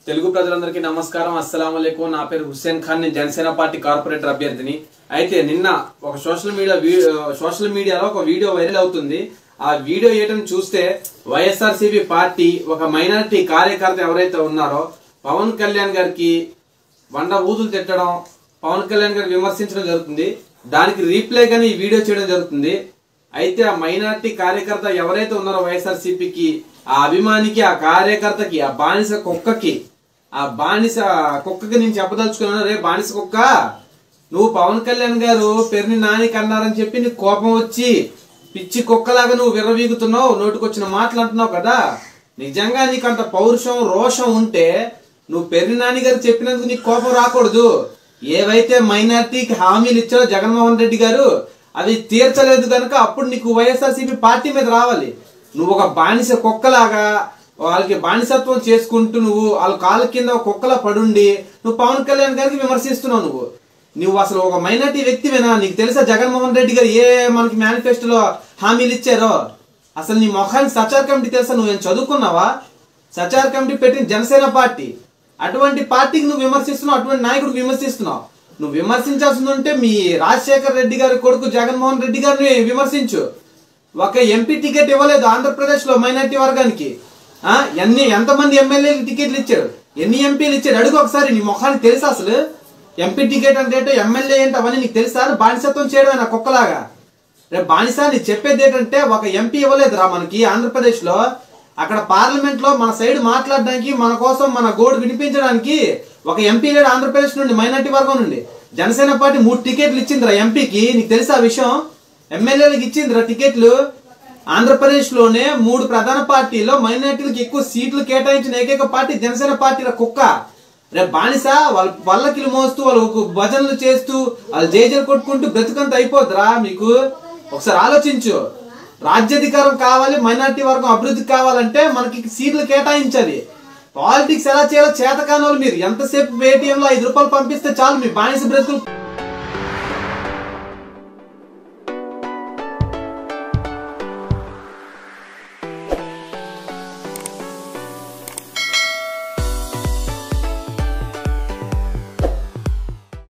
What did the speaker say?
తెలుగు ప్రజలందరికీ నమస్కారం అస్సలం అయికం నా పేరు హుస్సేన్ ఖాన్ నేను జనసేన పార్టీ కార్పొరేటర్ అభ్యర్థిని అయితే నిన్న ఒక సోషల్ మీడియా వీ- సోషల్ మీడియాలో ఒక వీడియో వైరల్ అవుతుంది ఆ వీడియో ఏటని చూస్తే వైఎస్ఆర్సీపీ పార్టీ ఒక మైనారిటీ కార్యకర్త ఎవరైతే ఉన్నారో పవన్ కళ్యాణ్ గారికి వండ ఊదులు తిట్టడం పవన్ కళ్యాణ్ గారిని విమర్శించడం జరుగుతుంది దానికి రీప్లై గానీ ఈ వీడియో చేయడం జరుగుతుంది అయితే ఆ మైనార్టీ కార్యకర్త ఎవరైతే ఉన్నారో వైఎస్ఆర్ సిపికి ఆ అభిమానికి ఆ కార్యకర్తకి ఆ బానిస కుక్కకి ఆ బానిస కుక్కకి నేను చెప్పదలుచుకున్నాను రే బానిస కుక్క నువ్వు పవన్ కళ్యాణ్ గారు పెరిని నానికి అన్నారని చెప్పి నీకు కోపం వచ్చి పిచ్చి కుక్కలాగా నువ్వు విర్రవీగుతున్నావు నోటికొచ్చిన మాటలు అంటున్నావు కదా నిజంగా నీకు అంత పౌరుషం రోషం ఉంటే నువ్వు పెరిని నాని గారు చెప్పినందుకు నీకు కోపం రాకూడదు ఏవైతే మైనార్టీకి హామీలు ఇచ్చారో జగన్మోహన్ రెడ్డి గారు అవి తీర్చలేదు కనుక అప్పుడు నీకు వైఎస్ఆర్సీపీ పార్టీ మీద రావాలి నువ్వు ఒక బానిస కుక్కలాగా వాళ్ళకి బానిసత్వం చేసుకుంటూ నువ్వు వాళ్ళ కాళ్ళ కింద ఒక కుక్కలా పడుండి నువ్వు పవన్ కళ్యాణ్ గారికి విమర్శిస్తున్నావు నువ్వు నువ్వు అసలు ఒక మైనార్టీ వ్యక్తివేనా నీకు తెలుసా జగన్మోహన్ రెడ్డి గారు ఏ మనకి మేనిఫెస్టోలో హామీలు ఇచ్చారో అసలు నీ మొఖానికి సచార్ కమిటీ తెలుసా నువ్వేం చదువుకున్నావా సచార్ కమిటీ పెట్టిన జనసేన పార్టీ అటువంటి పార్టీకి నువ్వు విమర్శిస్తున్నావు అటువంటి నాయకుడికి విమర్శిస్తున్నావు నువ్వు విమర్శించాల్సింది ఉంటే మీ రాజశేఖర్ రెడ్డి గారి కొడుకు జగన్మోహన్ రెడ్డి గారిని విమర్శించు ఒక ఎంపీ టికెట్ ఇవ్వలేదు ఆంధ్రప్రదేశ్ లో మైనార్టీ వర్గానికి ఆ ఎన్ని ఎంతమంది ఎమ్మెల్యేలు టికెట్లు ఇచ్చారు ఎన్ని ఎంపీలు ఇచ్చారు అడుగు ఒకసారి నీ ముఖానికి తెలుసా అసలు ఎంపీ టికెట్ అంటే ఏంటో ఎమ్మెల్యే ఏంటో అవన్నీ నీకు తెలుసా బానిసత్వం చేయడమే నా కుక్కలాగా రేపు బానిస నీ చెప్పేది ఏంటంటే ఒక ఎంపీ ఇవ్వలేదురా మనకి ఆంధ్రప్రదేశ్ లో అక్కడ పార్లమెంట్ లో మన సైడ్ మాట్లాడడానికి మన కోసం మన గోడు వినిపించడానికి ఒక ఎంపీ లేడు ఆంధ్రప్రదేశ్ నుండి మైనార్టీ వర్గం నుండి జనసేన పార్టీ మూడు టికెట్లు ఇచ్చిందిరా ఎంపీకి నీకు తెలుసా ఆ విషయం ఎమ్మెల్యేలకు ఇచ్చిందిరా టికెట్లు ఆంధ్రప్రదేశ్ లోనే మూడు ప్రధాన పార్టీలో మైనార్టీలకు ఎక్కువ సీట్లు కేటాయించిన ఏకైక పార్టీ జనసేన పార్టీ కుక్క రేపు బానిస వాళ్ళ పల్లకిలు మోస్తూ వాళ్ళు భజనలు చేస్తూ వాళ్ళు జేజలు కొట్టుకుంటూ బ్రతుకంత అయిపోద్దిరా మీకు ఒకసారి ఆలోచించు రాజ్యాధికారం కావాలి మైనార్టీ వర్గం అభివృద్ధి కావాలంటే మనకి సీట్లు కేటాయించాలి పాలిటిక్స్ ఎలా చేయాలో చేతకాని వాళ్ళు మీరు ఎంతసేపు పేటిఎం లో ఐదు రూపాయలు పంపిస్తే చాలు మీ బానిస బ్రతుకులు